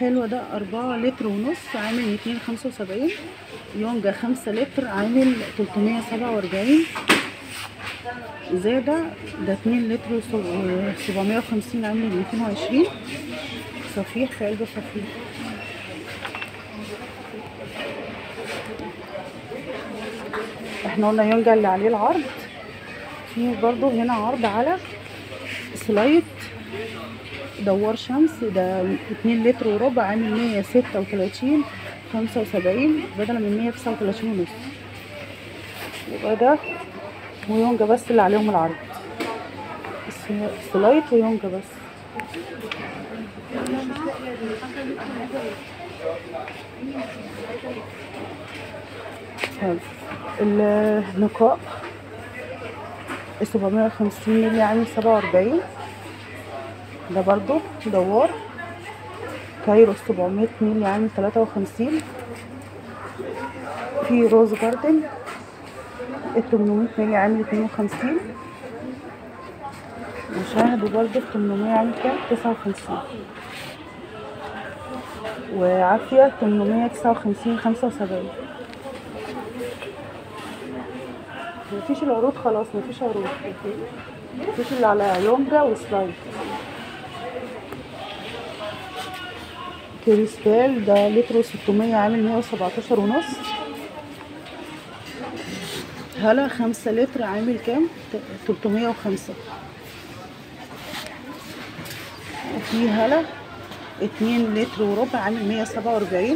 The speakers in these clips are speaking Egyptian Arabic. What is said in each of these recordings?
الحلو ده أربعة لتر ونص عامل ميتين خمسة وسبعين يونجا خمسة لتر عامل تلتمية سبعة وأربعين زادة ده اتنين لتر وسبعمية وخمسين عامل ميتين وعشرين صفيح في علبة صفيح احنا قلنا يونجا اللي عليه العرض في برضو هنا عرض على سلايت دوار شمس ده اتنين لتر وربع عامل مية ستة وتلاتين خمسة وسبعين بدلا من مية تسعة وتلاتين ونص يبقى ده ويونجا بس اللي عليهم العرض الس- سلايت ويونجا بس حلو النقاء السبعمية وخمسين مللي عامل سبعة وأربعين ده برضو دوار كايرو السبعمية مللي عامل تلاتة وخمسين في روز جاردن التمنمية مللي عامل اتنين وخمسين وشاهدوا برضو التمنمية عامل كام تسعة وخمسين وعافية تمنمية تسعة وخمسين خمسة وسبعين مفيش العروض خلاص مفيش عروض مفيش اللي على يونجا وسلايد كريستال ده لتر وستمية عامل مية وسبعتاشر ونص هلا خمسة لتر عامل كام؟ تلتمية وخمسة وفي هلا اتنين لتر وربع عامل مية سبعة وأربعين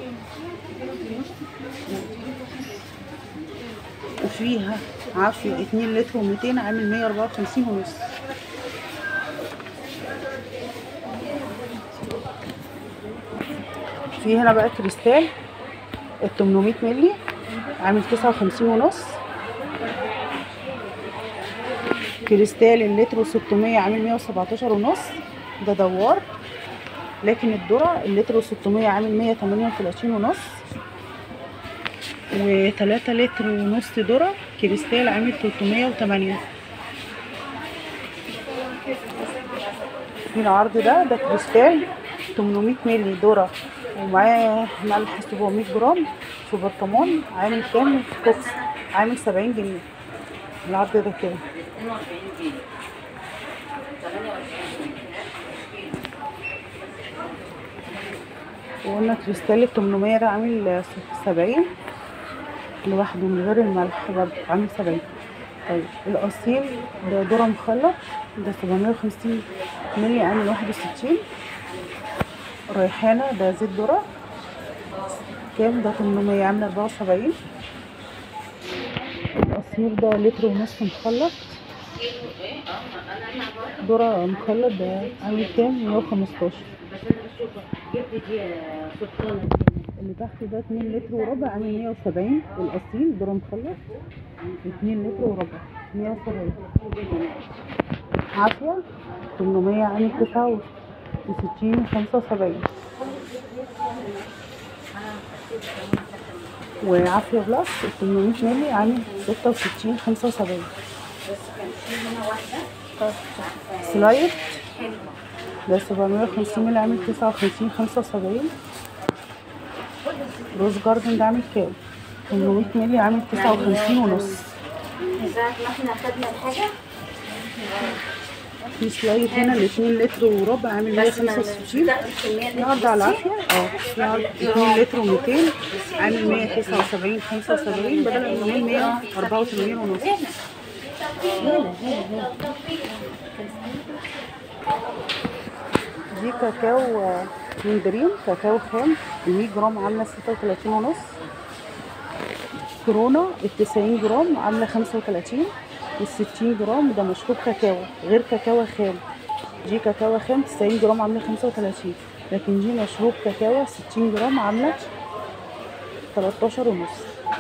وفيها عافية اتنين لتر وميتين عامل مية أربعة وخمسين ونص في هنا بقى كريستال التمنمية ملي عامل تسعة وخمسين ونص كريستال اللتر وستمية عامل مية وسبعتاشر ونص ده دوار لكن الذرة اللتر وستمية عامل مية تمانية وتلاتين ونص وتلاتة لتر ونص ذرة كريستال عامل تلتمية وتمانية في العرض ده ده كريستال تمنمية مللي ذرة ومعاه ملح سبعمية جرام في برطمان عامل كام كوكس عامل سبعين جنيه العرض ده كده وقلنا كريستال التمنمية ده عامل سبعين لوحده من غير الملح برضه عامل سبعين طيب الأصيل ده ذرة مخلط ده سبعمية وخمسين مللي عامل واحد وستين ريحانة ده زيت ذرة كام ده تمنمية عامل أربعة وسبعين الأصيل ده لتر ونص مخلط ذرة مخلط ده عامل كام مية وخمستاشر اللي تحت ده اتنين لتر وربع عامل مية وسبعين الأصيل ذرة مخلط اتنين لتر وربع مية وسبعين عافية تمنمية عامل تسعة وستين خمسة وسبعين وعافية بلس التمنمية مللي عامل ستة وستين خمسة وسبعين سلايد ده سبعمية وخمسين مللي عامل تسعة وخمسين خمسة وسبعين روز جاردن ده عامل كام؟ تمنمية مللي عامل تسعة وخمسين ونص ساعة ما احنا خدنا الحاجة في سلايد هنا الاتنين لتر وربع عامل مية خمسة وستين العرض على العافية اه في عرض اتنين لتر وميتين عامل مية تسعة وسبعين خمسة وسبعين بدل من مية أربعة وتمانين ونص دي كاكاو آه، من دريم كاكاو خام المية جرام عاملة ستة وتلاتين ونص كورونا التسعين جرام عاملة خمسة وتلاتين والستين جرام ده مشروب كاكاو غير كاكاو خام دي كاكاو خام تسعين جرام عاملة خمسة وتلاتين لكن دي مشروب كاكاو ستين جرام عاملة تلاتاشر ونص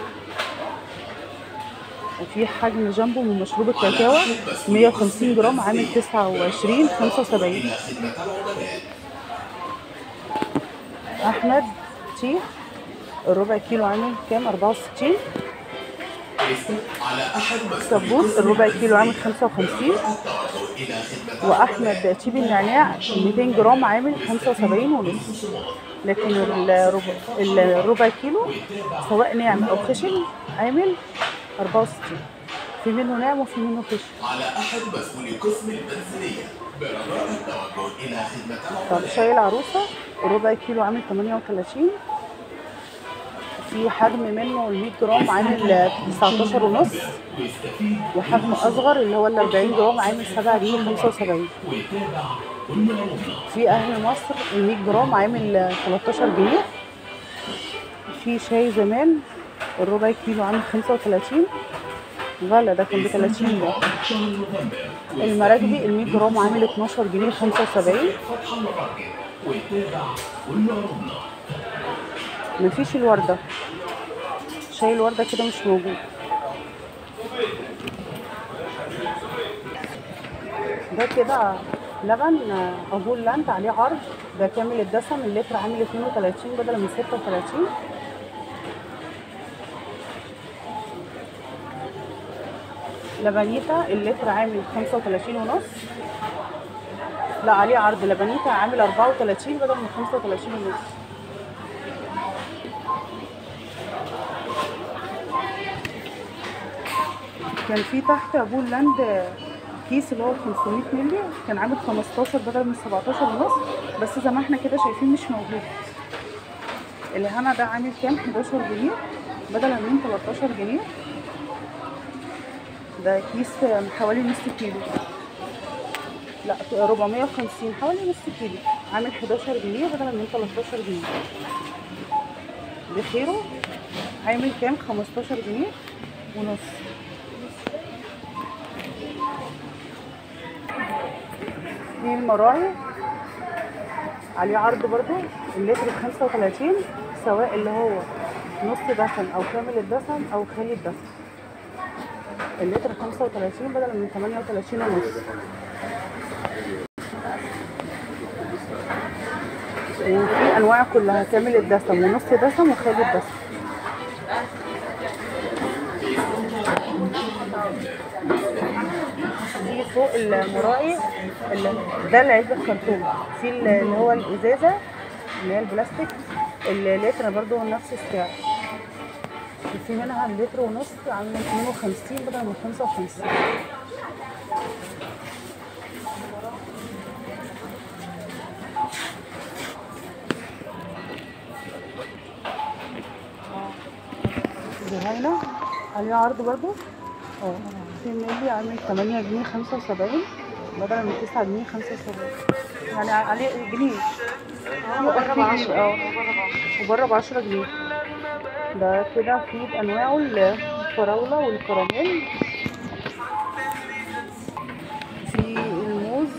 وفي حجم جامبو من مشروب الكاكاو 150 جرام عامل 29 75 احمد تي الربع كيلو عامل كام 64 على أحد كبوس الربع كيلو عامل 55 التوجه إلى خدمة واحمد تشيب النعناع 200 جرام عامل 75 ونص لكن الربع الربع كيلو سواء ناعم او خشن عامل 64 في منه ناعم وفي منه خشن على أحد مسؤولي قسم المنزلية برجاء التوجه إلى خدمة طب شاي العروسة الربع كيلو عامل 38 في حجم منه ال 100 جرام عامل 19 ونص وحجم اصغر اللي هو ال 40 جرام عامل 7 جنيه 75 في اهل مصر ال 100 جرام عامل 13 جنيه في شاي زمان الربع كيلو عامل 35 غلا ده كان ب 30 ده المراكبي ال 100 جرام عامل 12 جنيه 75 مفيش الوردة شاي الوردة كده مش موجود ده كده لبن أبول لاند عليه عرض ده كامل الدسم اللتر عامل 32 بدل من 36 لبنيتا اللتر عامل 35 ونص لا عليه عرض لبنيتا عامل 34 بدل من 35 ونص كان في تحت ابول لاند كيس اللي هو 500 مللي كان عامل 15 بدل من 17 ونص بس زي ما احنا كده شايفين مش موجود الهنا ده عامل كام 11 جنيه بدل من 13 جنيه ده كيس حوالي نص كيلو لا 450 حوالي نص كيلو عامل 11 جنيه بدل من 13 جنيه بخيره عامل كام 15 جنيه ونص في المراعي عليه عرض برضو اللتر ب 35 سواء اللي هو نص دسم او كامل الدسم او خالي الدسم اللتر 35 بدل من 38 ونص وفي انواع كلها كامل الدسم ونص دسم وخالي الدسم في فوق المراعي اللي ده العلبة الكرتون في اللي هو الازازة اللي هي البلاستيك اللتر برضو نفس السعر وفي منها اللتر ونص عاملة 52 بدل من 55 جهينة عليه عرض برضو اه في ملي عامل 8 جنيه 75 بدل من 9 جنيه 75 يعني عليه جنيه وبره ب 10 اه وبره ب 10 جنيه ده كده في بانواعه الفراوله والكراميل في الموز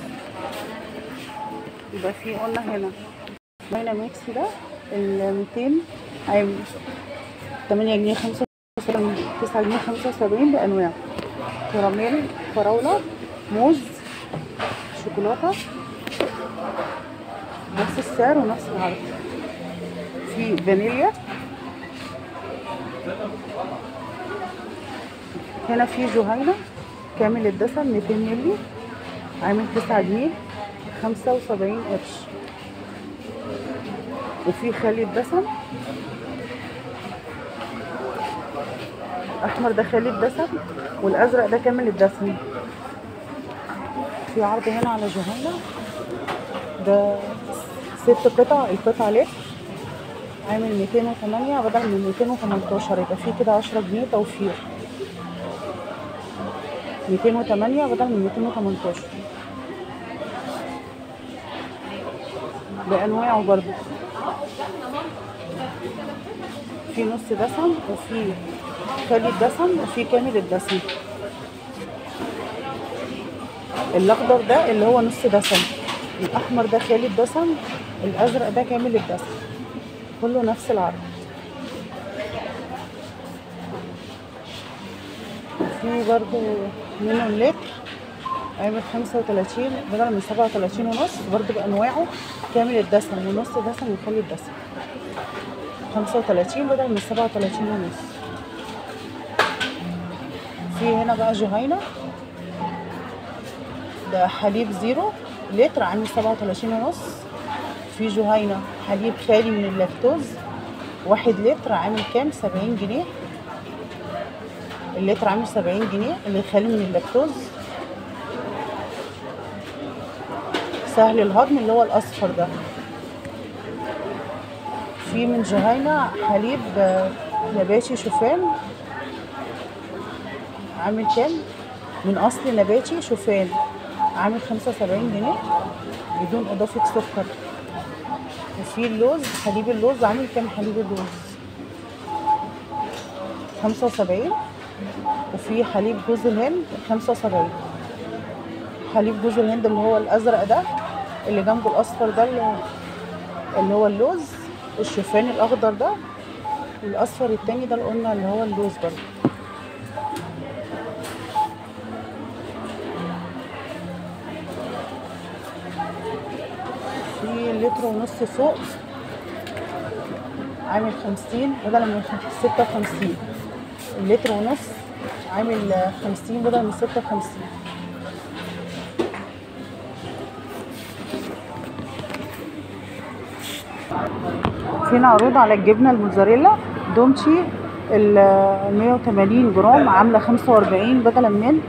يبقى في قلنا هنا ماينا ميكس ده ال 200 عامل 8 جنيه 75 9 جنيه 75 بانواع كراميل فراوله موز شوكولاته نفس السعر ونفس العرض في فانيليا هنا في جهينة كامل الدسم 200 مللي عامل 9 جنيه 75 قرش وفي خالي الدسم احمر ده خالي الدسم والازرق ده كامل الدسم في عرض هنا على جهينة ده ست قطع القطعة لتر عامل 208 بدل من 218 يبقى في كده 10 جنيه توفير 208 بدل من 218 بأنواعه برضو في نص دسم وفي خالي الدسم وفي كامل الدسم الاخضر ده اللي هو نص دسم الاحمر ده خالي الدسم الازرق ده كامل الدسم كله نفس العرض في برضو منه اللتر عامل 35 بدل من 37 ونص برضو بانواعه كامل الدسم ونص دسم وخالي الدسم 35 بدل من 37 ونص في هنا بقى جهينة ده حليب زيرو لتر عامل سبعة وتلاتين ونص في جهينة حليب خالي من اللاكتوز واحد لتر عامل كام سبعين جنيه اللتر عامل سبعين جنيه اللي خالي من اللاكتوز سهل الهضم اللي هو الأصفر ده في من جهينة حليب آه، نباتي شوفان عامل كام من اصل نباتي شوفان عامل خمسة وسبعين جنيه بدون اضافة سكر وفي اللوز حليب اللوز عامل كام حليب اللوز خمسة وسبعين وفي حليب جوز الهند خمسة وسبعين حليب جوز الهند اللي هو الازرق ده اللي جنبه الاصفر ده اللي اللي هو اللوز الشوفان الاخضر ده والاصفر التاني ده اللي قلنا اللي هو اللوز برضه في لتر ونص فوق عامل خمسين بدل من ستة وخمسين اللتر ونص عامل خمسين بدل من ستة وخمسين فينا عروض على الجبنة الموتزاريلا دومتي ال 180 جرام عاملة 45 بدلا من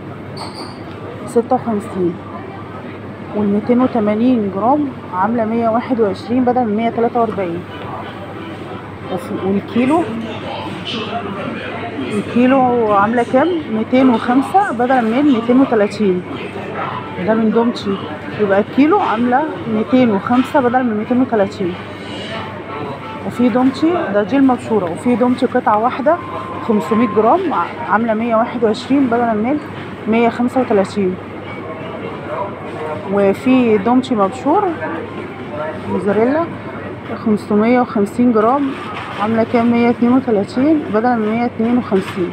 56 وال 280 جرام عاملة 121 بدل من 143 وفي- والكيلو الكيلو عاملة كام؟ 205 بدل من 230 ده من دومتي يبقى الكيلو عاملة 205 بدل من 230 وفي دومتي ده دي المبشورة وفي دومتي قطعة واحدة 500 جرام ع- عاملة 121 بدلا من 135 وفي دومتي مبشور موزاريلا 550 جرام عاملة كام 132 بدلا من 152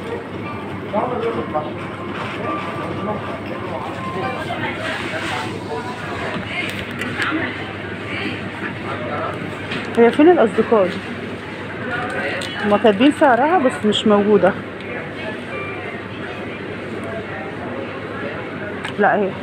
هي فين الأصدقاء دي؟ هما كاتبين سعرها بس مش موجودة لا اهي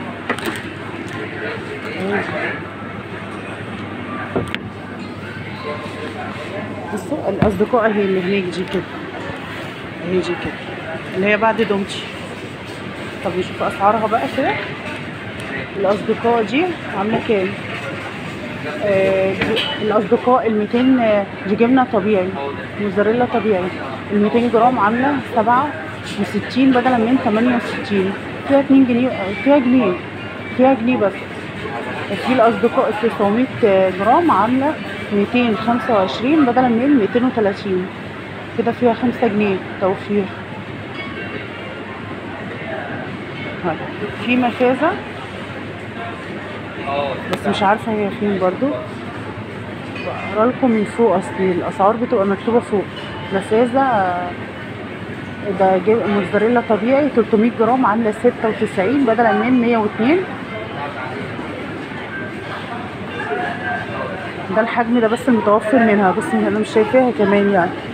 بصوا الأصدقاء اهي اللي هناك دي كده اهي دي كده اللي هي بعد دومتي طب نشوف أسعارها بقى كده الأصدقاء دي عاملة كام؟ آه، دي- الأصدقاء ال 200 آه، دي جبنة طبيعي موزاريلا طبيعي ال 200 جرام عاملة 67 بدلا من 68 فيها 2 جنيه آه، فيها جنيه فيها جنيه بس وفي الأصدقاء ال 900 جرام عاملة 225 بدلا من 230 كده فيها 5 جنيه توفير ها. في مفازة بس مش عارفة هي فين برضو بقرا لكم من فوق اصل الاسعار بتبقى مكتوبة فوق مفازة آه، ده جي- موزاريلا طبيعي 300 جرام عاملة 96 بدلا من 102 ده الحجم ده بس المتوفر منها بس انا مش شايفاها كمان يعني